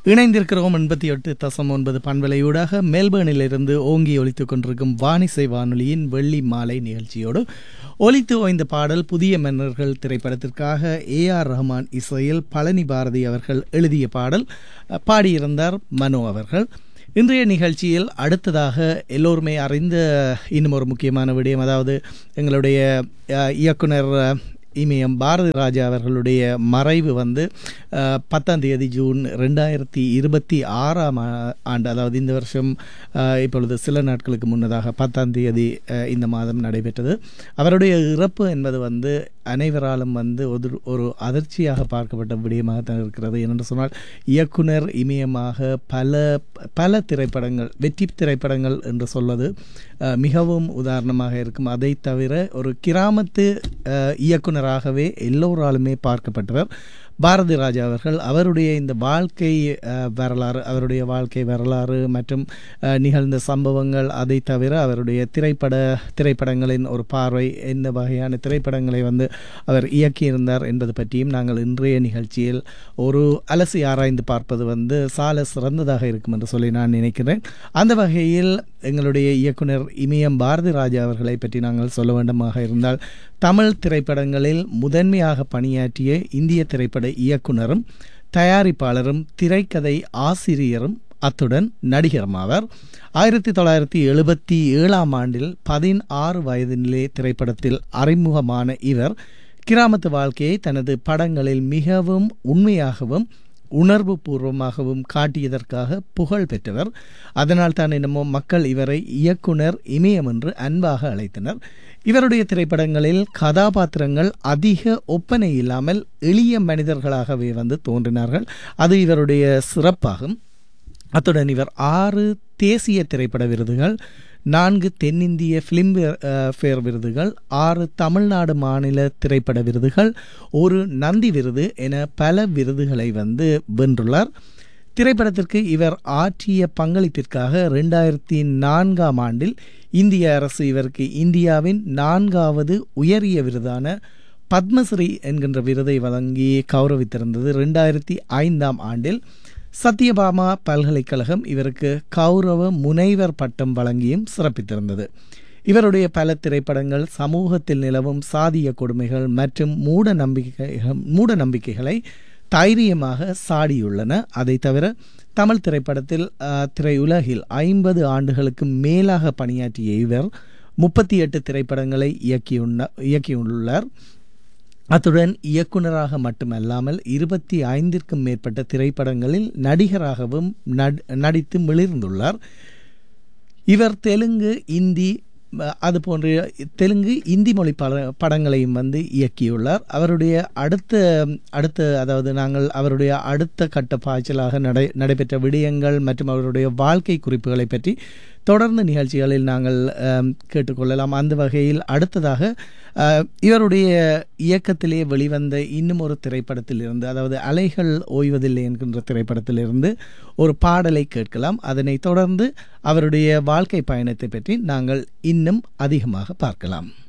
இணைந்திருக்கிறோம் எண்பத்தி எட்டு தசம் ஒன்பது பண்பலையூடாக மெல்பர்னிலிருந்து ஓங்கி ஒலித்துக் கொண்டிருக்கும் வானிசை வானொலியின் வெள்ளி மாலை நிகழ்ச்சியோடு ஒலித்து ஓய்ந்த பாடல் புதிய மன்னர்கள் திரைப்படத்திற்காக ஏ ஆர் ரஹ்மான் இசையில் பழனி பாரதி அவர்கள் எழுதிய பாடல் அஹ், பாடியிருந்தார் மனோ அவர்கள் இன்றைய நிகழ்ச்சியில் அடுத்ததாக எல்லோருமே அறிந்த இன்னும் ஒரு முக்கியமான விடயம் அதாவது எங்களுடைய அஹ், இயக்குனர் அஹ், இமயம் பாரதி ராஜா அவர்களுடைய மறைவு வந்து அஹ், பத்தாம் தேதி ஜூன் ரெண்டாயிரத்தி இருபத்தி ஆறாம் ஆ- ஆண்டு அதாவது இந்த வருஷம் அஹ், இப்பொழுது சில நாட்களுக்கு முன்னதாக பத்தாம் தேதி அஹ், இந்த மாதம் நடைபெற்றது அவருடைய இறப்பு என்பது வந்து அனைவராலும் வந்து ஒரு ஒரு அதிர்ச்சியாக பார்க்கப்பட்ட விடயமாக தான் இருக்கிறது ஏனென்று சொன்னால் இயக்குனர் இமயமாக பல பல திரைப்படங்கள் வெற்றி திரைப்படங்கள் என்று சொல்வது அஹ், மிகவும் உதாரணமாக இருக்கும் அதை தவிர ஒரு கிராமத்து அஹ், இயக்குனராகவே எல்லோராலுமே பார்க்கப்பட்டவர் பாரதி ராஜா அவர்கள் அவருடைய இந்த வாழ்க்கை அஹ், வரலாறு அவருடைய வாழ்க்கை வரலாறு மற்றும் அஹ், நிகழ்ந்த சம்பவங்கள் அதை தவிர அவருடைய திரைப்பட திரைப்படங்களின் ஒரு பார்வை எந்த வகையான திரைப்படங்களை வந்து அவர் இயக்கியிருந்தார் என்பது பற்றியும் நாங்கள் இன்றைய நிகழ்ச்சியில் ஒரு அலசி ஆராய்ந்து பார்ப்பது வந்து சால சிறந்ததாக இருக்கும் என்று சொல்லி நான் நினைக்கிறேன் அந்த வகையில் எங்களுடைய இயக்குனர் இமயம் பாரதி ராஜா அவர்களை பற்றி நாங்கள் சொல்ல வேண்டுமாக இருந்தால் தமிழ் திரைப்படங்களில் முதன்மையாக பணியாற்றிய இந்திய திரைப்பட இயக்குனரும் தயாரிப்பாளரும் திரைக்கதை ஆசிரியரும் அத்துடன் நடிகரும் ஆவார் ஆயிரத்தி தொள்ளாயிரத்தி எழுபத்தி ஏழாம் ஆண்டில் பதினாறு வயதினிலே திரைப்படத்தில் அறிமுகமான இவர் கிராமத்து வாழ்க்கையை தனது படங்களில் மிகவும் உண்மையாகவும் உணர்வு பூர்வமாகவும் காட்டியதற்காக புகழ் பெற்றவர் அதனால் தான் என்னமோ மக்கள் இவரை இயக்குனர் இமயம் என்று அன்பாக அழைத்தனர் இவருடைய திரைப்படங்களில் கதாபாத்திரங்கள் அதிக ஒப்பனை இல்லாமல் எளிய மனிதர்களாகவே வந்து தோன்றினார்கள் அது இவருடைய சிறப்பாகும் அத்துடன் இவர் ஆறு தேசிய திரைப்பட விருதுகள் நான்கு தென்னிந்திய ஃபிலிம் ஃபேர் விருதுகள் ஆறு தமிழ்நாடு மாநில திரைப்பட விருதுகள் ஒரு நந்தி விருது என பல விருதுகளை வந்து வென்றுள்ளார் திரைப்படத்திற்கு இவர் ஆற்றிய பங்களிப்பிற்காக ரெண்டாயிரத்தி நான்காம் ஆண்டில் இந்திய அரசு இவருக்கு இந்தியாவின் நான்காவது உயரிய விருதான பத்மஸ்ரீ என்கின்ற விருதை வழங்கி கௌரவித்திருந்தது ரெண்டாயிரத்தி ஐந்தாம் ஆண்டில் சத்யபாமா பல்கலைக்கழகம் இவருக்கு கௌரவ முனைவர் பட்டம் வழங்கியும் சிறப்பித்திருந்தது இவருடைய பல திரைப்படங்கள் சமூகத்தில் நிலவும் சாதிய கொடுமைகள் மற்றும் மூட நம்பிக்கைகள் மூட நம்பிக்கைகளை தைரியமாக சாடியுள்ளன அதை தவிர தமிழ் திரைப்படத்தில் அஹ், திரையுலகில் ஐம்பது ஆண்டுகளுக்கு மேலாக பணியாற்றிய இவர் முப்பத்தி எட்டு திரைப்படங்களை இயக்கியுள்ள இயக்கியுள்ளார் அத்துடன் இயக்குனராக மட்டுமல்லாமல் இருபத்தி ஐந்திற்கும் மேற்பட்ட திரைப்படங்களில் நடிகராகவும் நட்- நடித்து மிளிர்ந்துள்ளார் இவர் தெலுங்கு இந்தி அஹ், அது போன்ற தெலுங்கு இந்தி மொழி பட படங்களையும் வந்து இயக்கியுள்ளார் அவருடைய அடுத்த அடுத்த அதாவது நாங்கள் அவருடைய அடுத்த கட்ட பாய்ச்சலாக நடை நடைபெற்ற விடயங்கள் மற்றும் அவருடைய வாழ்க்கை குறிப்புகளை பற்றி தொடர்ந்து நிகழ்ச்சிகளில் நாங்கள் அஹ், கேட்டுக்கொள்ளலாம் அந்த வகையில் அடுத்ததாக அஹ், இவருடைய இயக்கத்திலே வெளிவந்த இன்னும் ஒரு திரைப்படத்திலிருந்து அதாவது அலைகள் ஓய்வதில்லை என்கின்ற திரைப்படத்திலிருந்து ஒரு பாடலை கேட்கலாம் அதனைத் தொடர்ந்து அவருடைய வாழ்க்கை பயணத்தை பற்றி நாங்கள் இன்னும் அதிகமாக பார்க்கலாம்